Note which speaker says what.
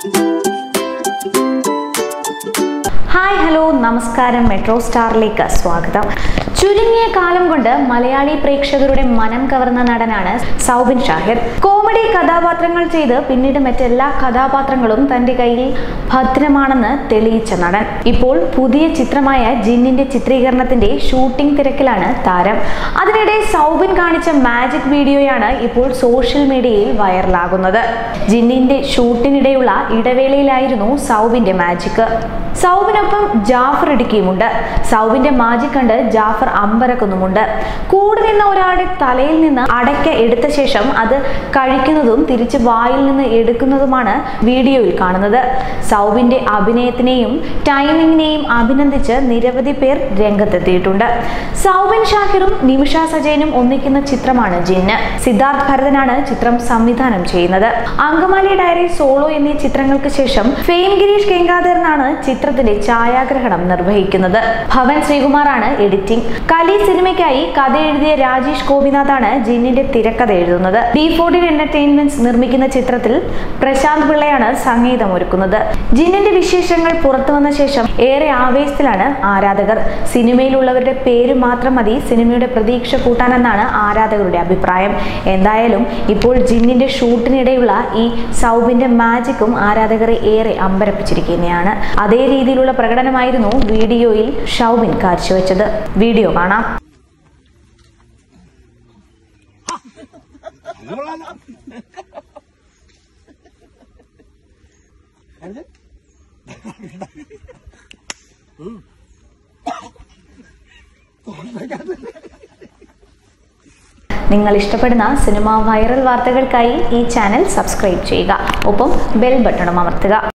Speaker 1: hi hello നമസ്കാരം Metro സ്റ്റാറിലേക്ക് സ്വാഗതം ചുരുങ്ങിയ കാലം കൊണ്ട് മലയാളി പ്രേക്ഷകരുടെ മനം കവർന്ന നടനാണ് സൗബിൻ ഷാഹിർ കോമഡി കഥാപാത്രങ്ങൾ ചെയ്ത് പിന്നീട് മറ്റെല്ലാ കഥാപാത്രങ്ങളും തന്റെ കയ്യിൽ ഭദ്രമാണെന്ന് തെളിയിച്ച നടൻ ഇപ്പോൾ പുതിയ ചിത്രമായ ജിന്നിന്റെ ചിത്രീകരണത്തിന്റെ ഷൂട്ടിംഗ് തിരക്കിലാണ് താരം അതിനിടെ സൗബിൻ കാണിച്ച മാജിക് വീഡിയോയാണ് ഇപ്പോൾ സോഷ്യൽ മീഡിയയിൽ വൈറലാകുന്നത് ജിന്നിന്റെ ഷൂട്ടിനിടെയുള്ള ഇടവേളയിലായിരുന്നു സൗബിന്റെ മാജിക് സൗബിനൊപ്പം ജാഫർ ഇടുക്കിയുമുണ്ട് സൗബിന്റെ മാജിക് കണ്ട് ജാഫർ അമ്പരക്കുന്നുമുണ്ട് കൂടെ നിന്ന ഒരാളുടെ തലയിൽ നിന്ന് അടയ്ക്ക എടുത്ത ശേഷം അത് കഴിക്കുന്നതും തിരിച്ച് വായിൽ നിന്ന് എടുക്കുന്നതുമാണ് വീഡിയോയിൽ കാണുന്നത് സൗബിന്റെ അഭിനയത്തിനെയും ടൈമിങ്ങിനെയും അഭിനന്ദിച്ച് നിരവധി പേർ രംഗത്തെത്തിയിട്ടുണ്ട് സൗബിൻ ഷാഹിറും നിമിഷ സജയനും ഒന്നിക്കുന്ന ചിത്രമാണ് ജിന്ന് സിദ്ധാർത്ഥ് ഭരതനാണ് ചിത്രം സംവിധാനം ചെയ്യുന്നത് അങ്കമാലി ഡയറി സോളോ എന്നീ ചിത്രങ്ങൾക്ക് ശേഷം ഫെയിം ഗിരീഷ് കെങ്കാധരനാണ് ചിത്രത്തിന്റെ ഛായാഗ്രഹണം നിർവഹിക്കുന്നത് ഭവൻ ശ്രീകുമാറാണ് എഡിറ്റിംഗ് കലി സിനിമയ്ക്കായി കഥ എഴുതിയ രാജേഷ് ഗോപിനാഥാണ് ജിന്നിന്റെ തിരക്കഥ എഴുതുന്നത് ഡി ഫോർട്ടീൻ എന്റർടൈൻമെന്റ്സ് നിർമ്മിക്കുന്ന ചിത്രത്തിൽ പ്രശാന്ത് പിള്ളയാണ് സംഗീതം ഒരുക്കുന്നത് ജിന്നിന്റെ വിശേഷങ്ങൾ പുറത്തു വന്ന ശേഷം ഏറെ ആവേശത്തിലാണ് ആരാധകർ സിനിമയിലുള്ളവരുടെ പേര് മാത്രം മതി സിനിമയുടെ പ്രതീക്ഷ കൂട്ടാനെന്നാണ് ആരാധകരുടെ അഭിപ്രായം എന്തായാലും ഇപ്പോൾ ജിന്നിന്റെ ഷൂട്ടിനിടെയുള്ള ഈ സൗബിന്റെ മാജിക്കും ആരാധകരെ ഏറെ അമ്പരപ്പിച്ചിരിക്കുകയാണ് അതേ രീതിയിലുള്ള പ്രകടനമായിരുന്നു വീഡിയോയിൽ ഷൗബിൻ കാഴ്ചവെച്ചത് വീഡിയോ കാണാം നിങ്ങൾ ഇഷ്ടപ്പെടുന്ന സിനിമ വൈറൽ വാർത്തകൾക്കായി ഈ ചാനൽ സബ്സ്ക്രൈബ് ചെയ്യുക ഒപ്പം ബെൽ ബട്ടണും അമർത്തുക